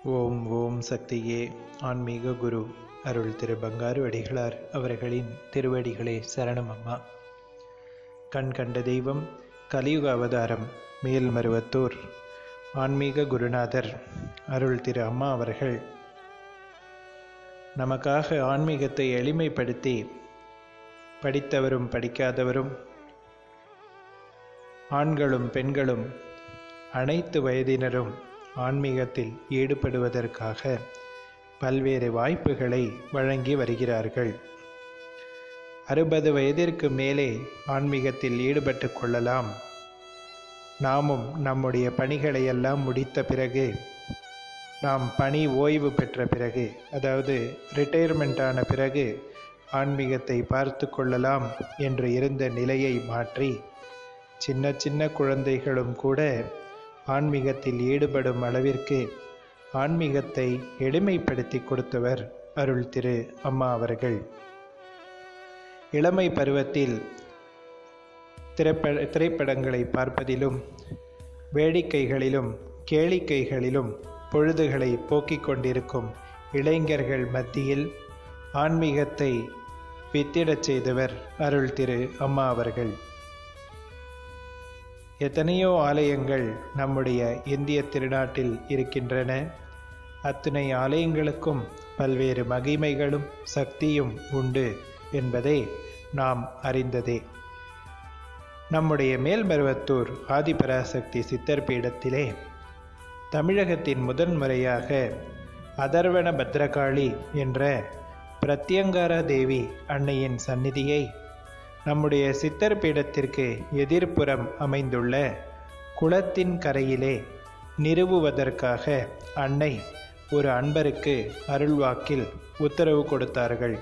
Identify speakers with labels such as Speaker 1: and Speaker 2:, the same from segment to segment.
Speaker 1: ஓம் ஓம் சக்தியே ஆன்மீக குரு அருள் திரு பங்காரு அடிகளார் அவர்களின் திருவடிகளே சரணம் அம்மா கண் கண்ட தெய்வம் கலியுக அவதாரம் மேல்மருவத்தூர் ஆன்மீக குருநாதர் அருள் திரு அம்மா அவர்கள் நமக்காக ஆன்மீகத்தை எளிமைப்படுத்தி படித்தவரும் படிக்காதவரும் ஆண்களும் பெண்களும் அனைத்து வயதினரும் ஆன்மீகத்தில் ஈடுபடுவதற்காக பல்வேறு வாய்ப்புகளை வழங்கி வருகிறார்கள் அறுபது வயதிற்கு மேலே ஆன்மீகத்தில் ஈடுபட்டு கொள்ளலாம் நாமும் நம்முடைய பணிகளை எல்லாம் முடித்த பிறகு நாம் பணி ஓய்வு பெற்ற பிறகு அதாவது ரிட்டையர்மெண்ட் ஆன பிறகு ஆன்மீகத்தை பார்த்து கொள்ளலாம் என்று இருந்த நிலையை மாற்றி சின்ன சின்ன குழந்தைகளும் கூட ஆன்மீகத்தில் ஈடுபடும் அளவிற்கு ஆன்மீகத்தை எளிமைப்படுத்தி கொடுத்தவர் அருள் திரு அம்மா அவர்கள் இளமை பருவத்தில் திரைப்பட திரைப்படங்களை பார்ப்பதிலும் வேடிக்கைகளிலும் கேளிக்கைகளிலும் பொழுதுகளை போக்கிக் கொண்டிருக்கும் இளைஞர்கள் மத்தியில் ஆன்மீகத்தை வித்திடச் செய்தவர் அருள் திரு அம்மா அவர்கள் எத்தனையோ ஆலயங்கள் நம்முடைய இந்திய திருநாட்டில் இருக்கின்றன அத்தனை ஆலயங்களுக்கும் பல்வேறு மகிமைகளும் சக்தியும் உண்டு என்பதை நாம் அறிந்ததே நம்முடைய மேல்மருவத்தூர் ஆதிபராசக்தி சித்தர் பீடத்திலே தமிழகத்தின் முதன்முறையாக அதர்வன பத்ரகாளி என்ற பிரத்யங்காரா தேவி அன்னையின் சந்நிதியை நம்முடைய சித்தர் பீடத்திற்கு எதிர்ப்புறம் அமைந்துள்ள குளத்தின் கரையிலே நிறுவுவதற்காக அன்னை ஒரு அன்பருக்கு அருள்வாக்கில் உத்தரவு கொடுத்தார்கள்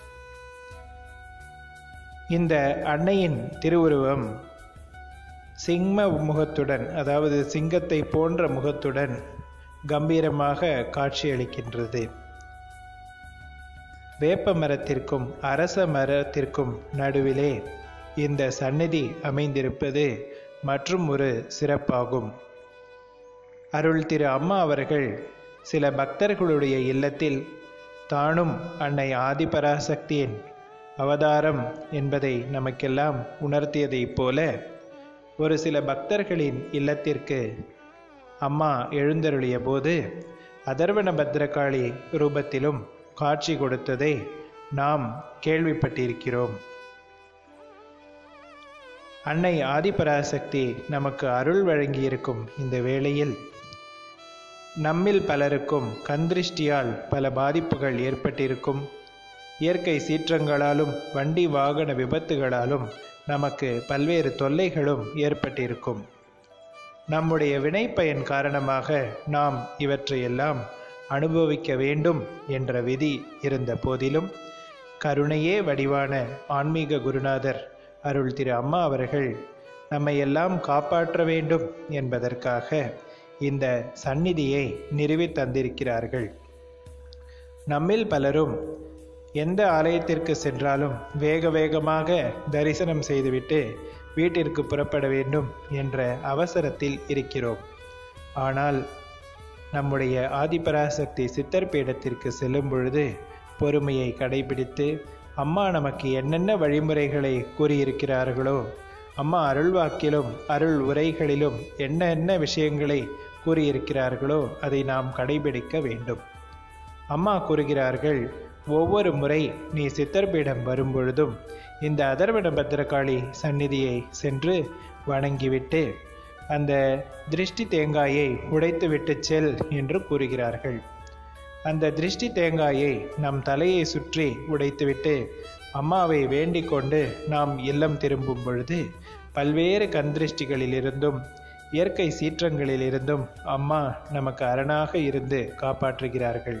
Speaker 1: இந்த அன்னையின் திருவுருவம் சிம்ம முகத்துடன் அதாவது சிங்கத்தை போன்ற முகத்துடன் கம்பீரமாக காட்சியளிக்கின்றது வேப்ப மரத்திற்கும் அரச மரத்திற்கும் நடுவிலே இந்த சந்நிதி அமைந்திருப்பது மற்றும் ஒரு சிறப்பாகும் அருள் திரு அம்மா அவர்கள் சில பக்தர்களுடைய இல்லத்தில் தானும் அன்னை ஆதிபராசக்தியின் அவதாரம் என்பதை நமக்கெல்லாம் உணர்த்தியதைப் போல ஒரு சில பக்தர்களின் இல்லத்திற்கு அம்மா எழுந்தருளிய போது அதர்வன பத்ரகாளி ரூபத்திலும் காட்சி கொடுத்ததை நாம் கேள்விப்பட்டிருக்கிறோம் அன்னை ஆதிபராசக்தி நமக்கு அருள் வழங்கியிருக்கும் இந்த வேளையில் நம்மில் பலருக்கும் கந்திருஷ்டியால் பல பாதிப்புகள் ஏற்பட்டிருக்கும் இயற்கை சீற்றங்களாலும் வண்டி வாகன விபத்துகளாலும் நமக்கு பல்வேறு தொல்லைகளும் ஏற்பட்டிருக்கும் நம்முடைய வினைப்பயன் காரணமாக நாம் இவற்றையெல்லாம் அனுபவிக்க வேண்டும் என்ற விதி இருந்த போதிலும் கருணையே வடிவான ஆன்மீக குருநாதர் அருள் திரு அம்மா அவர்கள் நம்மை எல்லாம் காப்பாற்ற வேண்டும் என்பதற்காக இந்த சந்நிதியை நிறுவி தந்திருக்கிறார்கள் நம்மில் பலரும் எந்த ஆலயத்திற்கு சென்றாலும் வேக வேகமாக தரிசனம் செய்துவிட்டு வீட்டிற்கு புறப்பட வேண்டும் என்ற அவசரத்தில் இருக்கிறோம் ஆனால் நம்முடைய ஆதிபராசக்தி சித்தர் பீடத்திற்கு செல்லும் பொழுது பொறுமையை கடைபிடித்து அம்மா நமக்கு என்னென்ன வழிமுறைகளை கூறியிருக்கிறார்களோ அம்மா அருள்வாக்கிலும் அருள் உரைகளிலும் என்ன என்ன விஷயங்களை கூறியிருக்கிறார்களோ அதை நாம் கடைபிடிக்க வேண்டும் அம்மா கூறுகிறார்கள் ஒவ்வொரு முறை நீ சித்தர்பீடம் வரும்பொழுதும் இந்த அதர்வன பத்திரகாளி சந்நிதியை சென்று வணங்கிவிட்டு அந்த திருஷ்டி தேங்காயை உடைத்துவிட்டு செல் என்று கூறுகிறார்கள் அந்த திருஷ்டி தேங்காயை நம் தலையை சுற்றி உடைத்துவிட்டு அம்மாவை வேண்டிக் கொண்டு நாம் இல்லம் திரும்பும் பொழுது பல்வேறு கந்திருஷ்டிகளிலிருந்தும் இயற்கை சீற்றங்களிலிருந்தும் அம்மா நமக்கு அரணாக இருந்து காப்பாற்றுகிறார்கள்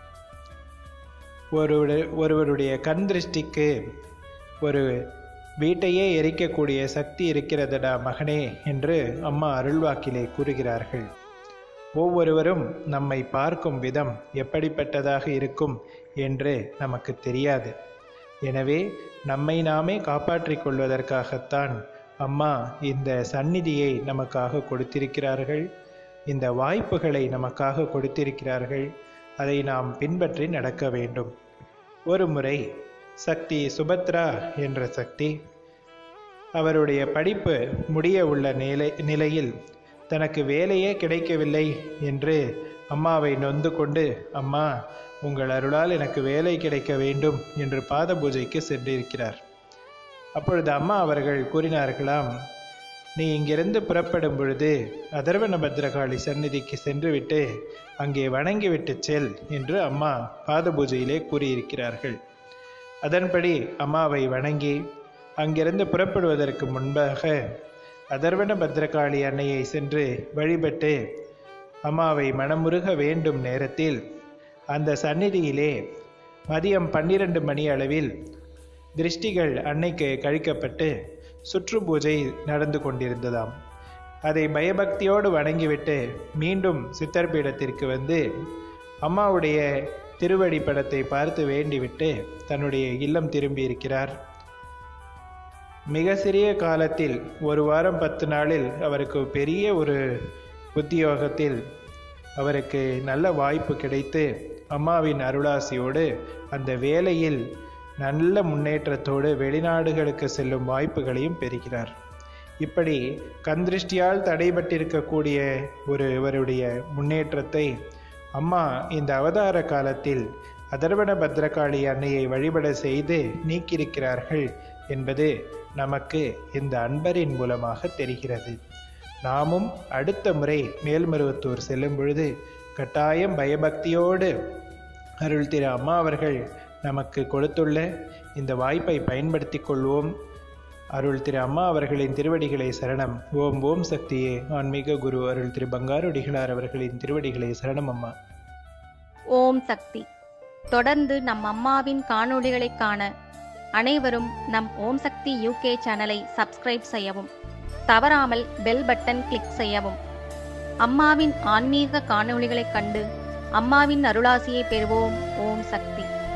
Speaker 1: ஒரு ஒருவருடைய கண் திருஷ்டிக்கு ஒரு வீட்டையே எரிக்கக்கூடிய சக்தி இருக்கிறதடா மகனே என்று அம்மா அருள்வாக்கிலே கூறுகிறார்கள் ஒவ்வொருவரும் நம்மை பார்க்கும் விதம் எப்படிப்பட்டதாக இருக்கும் என்று நமக்கு தெரியாது எனவே நம்மை நாமே காப்பாற்றிக் கொள்வதற்காகத்தான் அம்மா இந்த சந்நிதியை நமக்காக கொடுத்திருக்கிறார்கள் இந்த வாய்ப்புகளை நமக்காக கொடுத்திருக்கிறார்கள் அதை நாம் பின்பற்றி நடக்க வேண்டும் ஒரு முறை சக்தி சுபத்ரா என்ற சக்தி அவருடைய படிப்பு முடிய உள்ள நிலை நிலையில் தனக்கு வேலையே கிடைக்கவில்லை என்று அம்மாவை நொந்து கொண்டு அம்மா உங்கள் அருளால் எனக்கு வேலை கிடைக்க வேண்டும் என்று பாத பூஜைக்கு சென்றிருக்கிறார் அப்பொழுது அம்மா அவர்கள் கூறினார்களாம் நீ இங்கிருந்து புறப்படும் பொழுது அதர்வன பத்ரகாளி சந்நிதிக்கு சென்றுவிட்டு அங்கே வணங்கிவிட்டு செல் என்று அம்மா பாத பூஜையிலே கூறியிருக்கிறார்கள் அதன்படி அம்மாவை வணங்கி அங்கிருந்து புறப்படுவதற்கு முன்பாக அதர்வன பத்ரகாளி அன்னையை சென்று வழிபட்டு அம்மாவை மனமுருக வேண்டும் நேரத்தில் அந்த சந்நிதியிலே மதியம் பன்னிரண்டு மணி அளவில் திருஷ்டிகள் அன்னைக்கு கழிக்கப்பட்டு சுற்று பூஜை நடந்து கொண்டிருந்ததாம் அதை பயபக்தியோடு வணங்கிவிட்டு மீண்டும் சித்தர் பீடத்திற்கு வந்து அம்மாவுடைய திருவடி படத்தை பார்த்து வேண்டிவிட்டு தன்னுடைய இல்லம் திரும்பி இருக்கிறார் மிக சிறிய காலத்தில் ஒரு வாரம் பத்து நாளில் அவருக்கு பெரிய ஒரு உத்தியோகத்தில் அவருக்கு நல்ல வாய்ப்பு கிடைத்து அம்மாவின் அருளாசியோடு அந்த வேலையில் நல்ல முன்னேற்றத்தோடு வெளிநாடுகளுக்கு செல்லும் வாய்ப்புகளையும் பெறுகிறார் இப்படி கந்திருஷ்டியால் தடைபட்டிருக்கக்கூடிய ஒருவருடைய முன்னேற்றத்தை அம்மா இந்த அவதார காலத்தில் அதர்வன பத்ரகாளி அன்னையை வழிபட செய்து நீக்கியிருக்கிறார்கள் என்பது நமக்கு இந்த அன்பரின் மூலமாக தெரிகிறது நாமும் அடுத்த முறை மேல்மருவத்தூர் செல்லும் பொழுது கட்டாயம் பயபக்தியோடு அருள் திரு அம்மா அவர்கள் நமக்கு கொடுத்துள்ள இந்த வாய்ப்பை பயன்படுத்தி கொள்வோம் அருள் திரு அம்மா அவர்களின் திருவடிகளை சரணம் ஓம் ஓம் சக்தியே ஆன்மீக குரு அருள் திரு பங்காருடிகளார் அவர்களின் திருவடிகளை சரணம் அம்மா
Speaker 2: ஓம் சக்தி தொடர்ந்து நம் அம்மாவின் காணொளிகளை காண அனைவரும் நம் ஓம் சக்தி யூகே சேனலை சப்ஸ்கிரைப் செய்யவும் தவறாமல் பெல் பட்டன் கிளிக் செய்யவும் அம்மாவின் ஆன்மீக காணொளிகளைக் கண்டு அம்மாவின் அருளாசியை பெறுவோம் ஓம் சக்தி